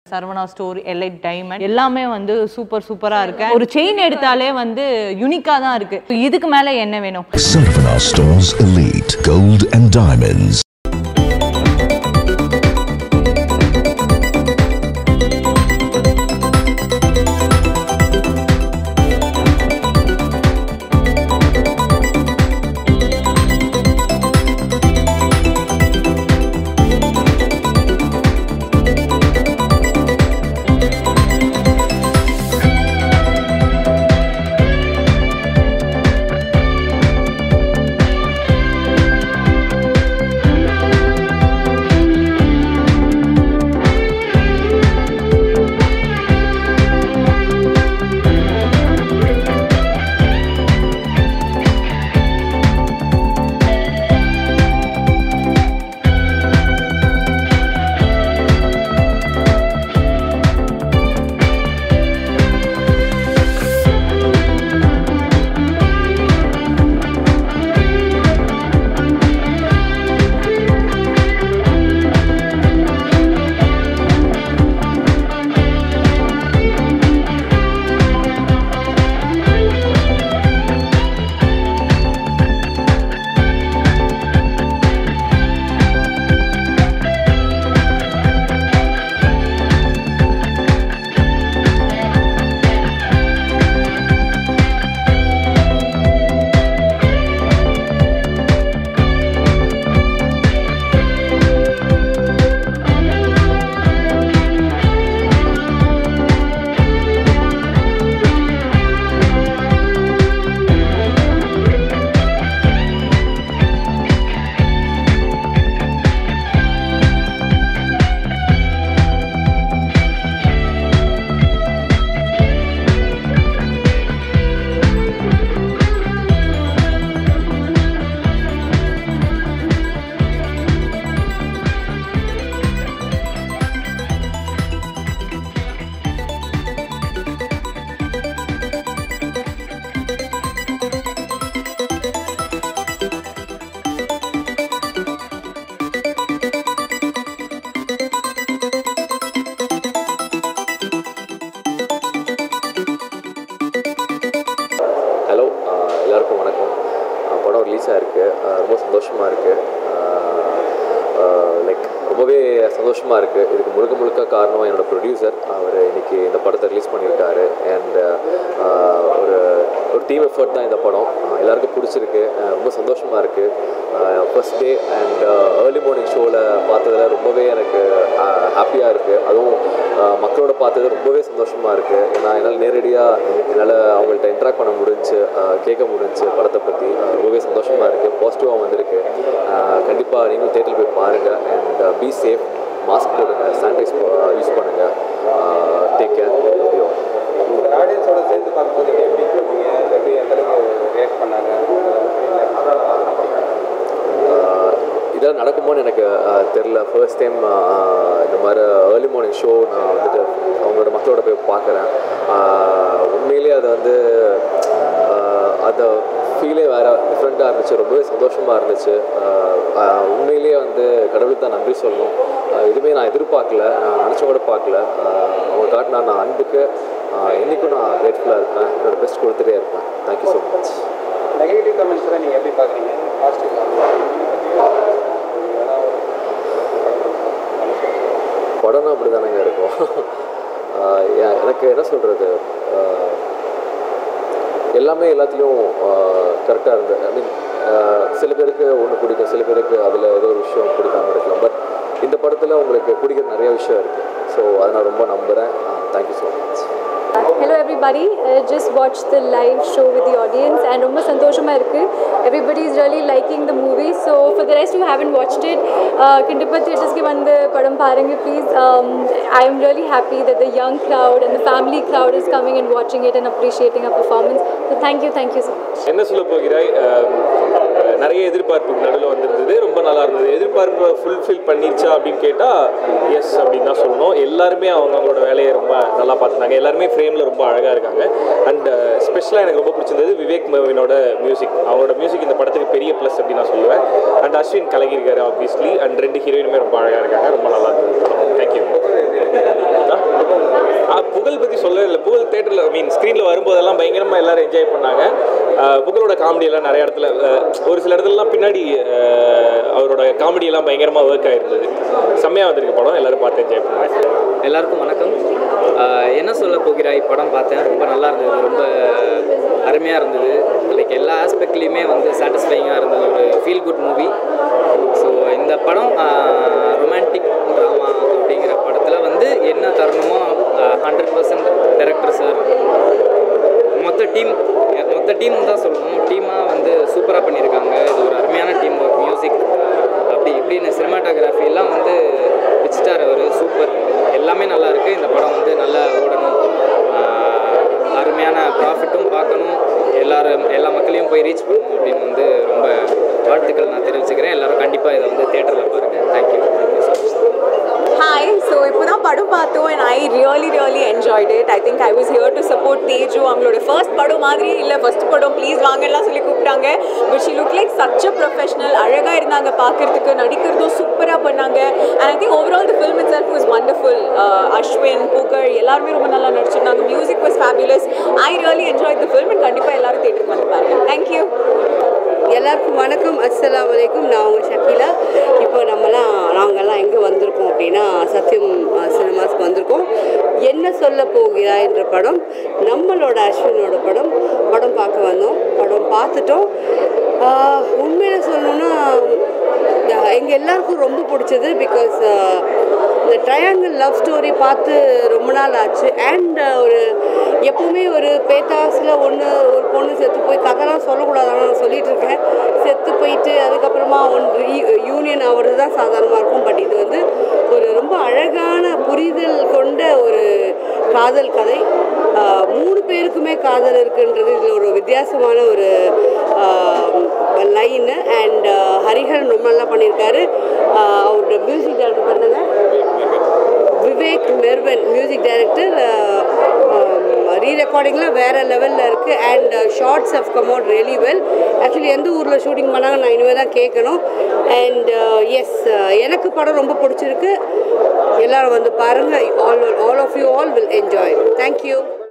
Saravana store elite diamond எல்லாமே வந்து super சூப்பரா இருக்கு ஒரு செயின் எடுத்தாலே வந்து யூனிக்கா தான் இருக்கு இதுக்கு மேல என்ன வேணும் Sarvana Stores Elite Gold and Diamonds. Hello எல்லாருக்கும் வணக்கம் அஹ் படம் ரிலீஸ் ஆகிருக்கு ரொம்ப சந்தோஷமாக இருக்குது லைக் ரொம்பவே சந்தோஷமாக இருக்குது இதுக்கு முழுக்க முழுக்க காரணம் என்னோட ப்ரொடியூசர் அவர் இன்னைக்கு இந்த படத்தை ரிலீஸ் பண்ணியிருக்காரு அண்ட் ஒரு ஒரு டீம் எஃபர்ட் தான் இந்த படம் அஹ் எல்லாருக்கும் பிடிச்சிருக்கு அஹ் ரொம்ப சந்தோஷமாக இருக்குது first day and early morning ஷோவில் பார்த்ததுல ரொம்பவே எனக்கு ஹாப்பியாக இருக்குது அதுவும் அஹ் மக்களோட பார்த்தது ரொம்பவே சந்தோஷமாக இருக்குது ஏன்னா என்னால் நேரடியாக என்னால் அவங்கள்ட்ட இன்ட்ராக்ட் பண்ண முடிஞ்சு கேட்க முடிஞ்சு படத்தை பற்றி ரொம்பவே சந்தோஷமாக இருக்குது பாசிட்டிவாக வந்திருக்கு கண்டிப்பாக நீங்களும் தேட்டரில் போய் பாருங்கள் அண்ட் பி சேஃப் மாஸ்க் போடுங்க சானிடைஸ் யூஸ் பண்ணுங்கள் டேக் கேர் லவ் ஆடியன்ஸோட சேர்ந்து பார்க்கும்போது எப்படி நீங்கள் எப்படி எந்த அளவுக்கு ரியாக்ட் பண்ணாங்க ஆஹ் இதெல்லாம் நடக்குமோன்னு எனக்கு ஆஹ் தெரில ஃபர்ஸ்ட் டைம் இந்த மாதிரி ஏர்லி மார்னிங் ஷோ நான் வந்துட்டு அவங்களோட மக்களோட போய் பார்க்குறேன் உண்மையிலேயே அது வந்து ஆஹ் அந்த ஃபீலே வேறு டிஃப்ரெண்ட்டாக இருந்துச்சு ரொம்பவே சந்தோஷமாக இருந்துச்சு ஆஹ் ஆஹ் உண்மையிலேயே வந்து கடவுளுக்கு தான் நன்றி சொல்லணும் ஆஹ் எதுவுமே நான் எதிர்பார்க்கல நான் நினச்ச கூட பார்க்கல ஆஹ் அவங்க காட்டின நான் அன்புக்கு ஆஹ் என்னைக்கும் நான் கிரேட்ஃபுல்லாக இருப்பேன் என்னோட பெஸ்ட் கொடுத்துட்டே இருப்பேன் தேங்க்யூ ஸோ மச் நெகட்டிவ் கமெண்ட்ஸ்லாம் நீங்கள் எப்படி பார்க்குறீங்க பாசிட்டிவ் படம்னா அப்படி தானேங்க இருக்கும் ஆஹ் எ- எனக்கு என்ன சொல்கிறது எல்லாமே எல்லாத்துலேயும் கரெக்டாக இருந்து ஐ மீன் சில பேருக்கு ஒன்று பிடிக்கும் சில பேருக்கு அதில் ஏதோ ஒரு விஷயம் பிடிக்காம இருக்கலாம் பட் இந்த படத்தில் உங்களுக்கு பிடிக்கிற நிறைய விஷயம் இருக்குது ஸோ அதை நான் ரொம்ப நம்புகிறேன் thank you so much Hello everybody, I just watched the live show with the audience and ரொம்ப சந்தோஷமா இருக்கு everybody is really liking the movie so for the rest who haven't watched it uh, கண்டிப்பா தியேட்டர்ஸ்க்கு வந்து படம் பாருங்க please um, I am really happy that the young crowd and the family crowd is coming and watching it and appreciating our performance so thank you thank you so much என்ன சொல்ல போகிறாய் அஹ், நிறைய எதிர்பார்ப்புக்கு நடுவில் வந்திருந்தது ரொம்ப நல்லா இருந்தது எதிர்பார்ப்பை ஃபுல்ஃபில் பண்ணிருச்சா அப்படின்னு கேட்டால் எஸ் அப்படின்னு தான் சொல்லணும் எல்லாருமே அவங்க அவங்களோட வேலையை ரொம்ப நல்லா பார்த்துனாங்க எல்லாருமே ஃப்ரேமில் ரொம்ப அழகாக இருக்காங்க அண்ட் ஸ்பெஷலாக எனக்கு ரொம்ப பிடிச்சிருந்தது விவேக் மவினோட மியூசிக் அவங்களோட மியூசிக் இந்த படத்துக்கு பெரிய ப்ளஸ் அப்படின்னு நான் சொல்லுவேன் அண்ட் அஸ்வின் கலகிருக்காரு ஆப்வியஸ்லி அண்ட் ரெண்டு ஹீரோயினுமே ரொம்ப அழகாக இருக்காங்க ரொம்ப நல்லா இருந்தது தேங்க்யூ தேட்டரில் ஐ மீன் ஸ்க்ரீனில் வரும்போதெல்லாம் பயங்கரமாக எல்லாரும் என்ஜாய் பண்ணாங்க அஹ் புகழோட காமெடி எல்லாம் நிறைய இடத்துல அஹ் ஒரு சில இடத்துலலாம் பின்னாடி அஹ் அவரோட காமெடி எல்லாம் பயங்கரமாக ஒர்க் ஆயிருந்தது செம்மையாக வந்திருக்கு படம் எல்லாரும் பார்த்து என்ஜாய் பண்ணுவாங்க எல்லாருக்கும் வணக்கம் ஆஹ் என்ன சொல்ல போகிறாய் படம் பார்த்தேன் ரொம்ப நல்லா இருந்தது ரொம்ப அருமையாக இருந்தது லைக் எல்லா ஆஸ்பெக்ட்லேயுமே வந்து சாட்டிஸ்ஃபைங்காக இருந்தது ஒரு ஃபீல் குட் மூவி ஸோ இந்த படம் ரொமான்டிக் ட்ராமா அப்படிங்கிற படத்தில் வந்து என்ன தரணுமோ ஹண்ட்ரட் பர்சன்ட் டைரக்டர் சார் மொத்த டீம் மொத்த டீம் தான் சொல்லணும் டீமாக வந்து சூப்பராக பண்ணியிருக்காங்க இது ஒரு அருமையான டீம் ஒர்க் மியூசிக் அப்படி இப்படின்னு சினிமாட்டோகிராஃபி எல்லாம் வந்து பிச்சிட்டார் அவர் சூப்பர் எல்லாமே நல்லா இருக்குது இந்த படம் வந்து நல்லா ஓடணும் ஆஹ் அருமையான ப்ராஃபிட்டும் பார்க்கணும் எல்லாரும் எல்லா மக்களையும் போய் ரீச் பண்ணணும் அப்படின்னு வந்து ரொம்ப வாழ்த்துக்கள் நான் தெரிவிச்சுக்கிறேன் எல்லாரும் கண்டிப்பாக இதை வந்து தேட்டரில் பாருங்கள் thank you thank you so much hi so இப்போ தான் படம் பார்த்தோம் and I really really enjoyed it I think I was here to support Teju அவங்களோட ஃபர்ஸ்ட் படம் மாதிரி இல்லை ஃபர்ஸ்ட் படம் ப்ளீஸ் வாங்கலாம் சொல்லி கூப்பிட்டாங்க but she look like such a professional அழகாக இருந்தாங்க பார்க்கறதுக்கு நடிக்கிறதும் சூப்பராக பண்ணாங்க and I think overall the film itself was wonderful Ashwin Pugazh எல்லாருமே ரொம்ப நல்லா நடிச்சிருந்தாங்க music was fabulous I really enjoy the film and கண்டிப்பாக எல்லாரும் தேட்டருக்கு வந்து பாருங்க தேங்க்யூ எல்லாருக்கும் வணக்கம் அஸ்ஸலாமு அலைக்கும் நான் உங்கள் ஷக்கீலா இப்போ நம்மலாம் நாங்கள்லாம் எங்கே வந்திருக்கோம் அப்படின்னா சத்யம் சினிமாஸ்க்கு வந்திருக்கோம் என்ன சொல்ல போகிறாய் என்ற படம் நம்மளோட அஸ்வினோட படம் படம் பார்க்க வந்தோம் படம் பார்த்துட்டோம் ஆஹ், உண்மையில சொல்லணும்னா எங்கள் எல்லாருக்கும் ரொம்ப பிடிச்சது பிகாஸ் இந்த ட்ரையாங்கிள் லவ் ஸ்டோரி பார்த்து ரொம்ப நாள் ஆச்சு அண்ட் ஒரு எப்பவுமே ஒரு பேத்தாஸில் ஒன்று ஒரு பொண்ணு செத்து போய் கதைலாம் சொல்லக்கூடாது ஆனால் நான் சொல்லிட்டு இருக்கேன் செத்து போயிட்டு அதுக்கப்புறமா ஒன்று யூனியன் ஆகிறது தான் சாதாரணமாக இருக்கும் பட் இது வந்து ஒரு ரொம்ப அழகான புரிதல் கொண்ட ஒரு காதல் கதை ஆஹ், மூணு பேருக்குமே காதல் இருக்குன்றது இதில் ஒரு வித்தியாசமான ஒரு லைனு அண்ட் ஹரிஹரன் ரொம்ப நல்லா பண்ணியிருக்காரு ஆஹ், அவரோட மியூசிக் டைரக்டர் பண்ணுங்க விவேக் மெர்வன் மியூசிக் டைரக்டர் ரீ ரெக்கார்டிங்லாம் வேறு லெவலில் இருக்குது and shots have come out really well actually எந்த ஊரில் ஷூட்டிங் பண்ணாங்க நான் இனிமேல் தான் கேட்கணும் அண்ட் எஸ் எனக்கு படம் ரொம்ப பிடிச்சிருக்கு எல்லாரும் வந்து பாருங்கள் all all of you all will enjoy thank you